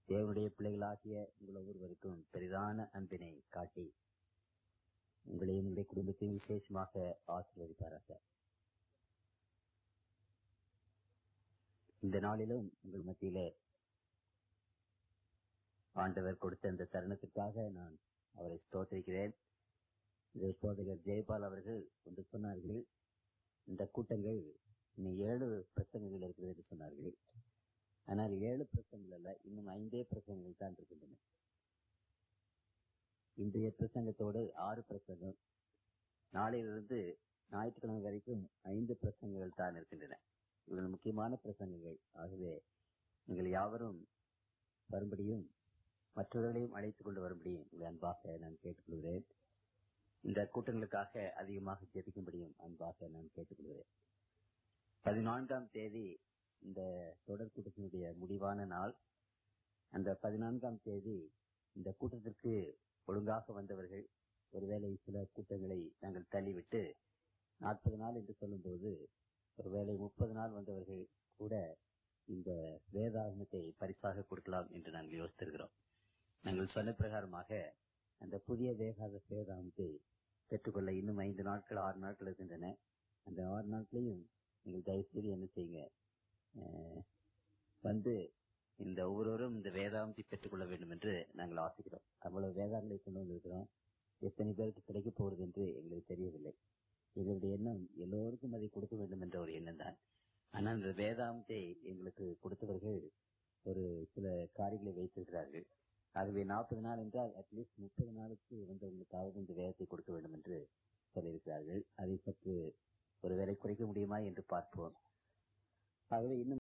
தேவனுடைய பிள்ளைகளாகிய உங்கள் ஒவ்வொருவருக்கும் பெரிதான அன்பினை காட்டி உங்களையும் உங்களுடைய குடும்பத்தையும் விசேஷமாக ஆசீர்வதிப்பாராக இந்த நாளிலும் உங்கள் மத்தியிலே ஆண்டவர் கொடுத்த இந்த தருணத்திற்காக நான் அவரை ஸ்தோத்திரிக்கிறேன் இதை போதகர் ஜெயபால் அவர்கள் ஒன்று சொன்னார்கள் இந்த கூட்டங்கள் இன்னும் ஏழு பிரசங்கங்கள் இருக்கிறது என்று சொன்னார்கள் ஆனால் ஏழு பிரசங்கங்கள் அல்ல இன்னும் ஐந்தே பிரசங்கங்கள் தான் இருக்கின்றன இன்றைய பிரசங்கத்தோடு ஆறு பிரசங்கம் நாளையிலிருந்து ஞாயிற்றுக்கிழமை வரைக்கும் ஐந்து பிரசங்கங்கள் தான் இருக்கின்றன இவர்கள் முக்கியமான பிரசங்கங்கள் ஆகவே நீங்கள் யாவரும் வரும்படியும் மற்றவர்களையும் அழைத்துக் கொண்டு வரும்படியும் உங்களை அன்பாக நான் கேட்டுக்கொள்கிறேன் இந்த கூட்டங்களுக்காக அதிகமாக ஜெபிக்கும்படியும் அன்பாக நான் கேட்டுக்கொள்கிறேன் பதினான்காம் தேதி இந்த தொடர் கூட்டத்தினுடைய முடிவான நாள் அந்த பதினான்காம் தேதி இந்த கூட்டத்திற்கு ஒழுங்காக வந்தவர்கள் ஒருவேளை சில கூட்டங்களை நாங்கள் தள்ளிவிட்டு நாற்பது நாள் என்று சொல்லும்போது ஒருவேளை முப்பது நாள் வந்தவர்கள் கூட இந்த வேதாகமத்தை பரிசாக கொடுக்கலாம் என்று நாங்கள் யோசித்திருக்கிறோம் நாங்கள் சொன்ன பிரகாரமாக அந்த புதிய வேகாத வேதாகமத்தை பெற்றுக்கொள்ள இன்னும் ஐந்து நாட்கள் ஆறு நாட்கள் இருக்கின்றன அந்த ஆறு நாட்களையும் நீங்கள் தயவுசெய்து என்ன செய்யுங்க வந்து இந்த ஒவ்வொருவரும் இந்த வேதாந்தத்தை பெற்றுக்கொள்ள வேண்டும் என்று நாங்கள் ஆசைக்கிறோம் அவ்வளவு வேதாங்களை கொண்டு வந்திருக்கிறோம் எத்தனை பேருக்கு கிடைக்க போகிறது என்று எங்களுக்கு தெரியவில்லை எங்களுடைய எண்ணம் எல்லோருக்கும் அதை கொடுக்க வேண்டும் என்ற ஒரு எண்ணம் தான் ஆனால் இந்த வேதாந்தத்தை எங்களுக்கு கொடுத்தவர்கள் ஒரு சில காரியங்களை வைத்திருக்கிறார்கள் ஆகவே நாற்பது நாள் என்றால் அட்லீஸ்ட் முப்பது நாளுக்கு வந்தவங்களுக்காவது இந்த வேதத்தை கொடுக்க வேண்டும் என்று சொல்லியிருக்கிறார்கள் அதை சற்று ஒரு வேலை குறைக்க முடியுமா என்று பார்ப்போம் ஆகவே இன்னும்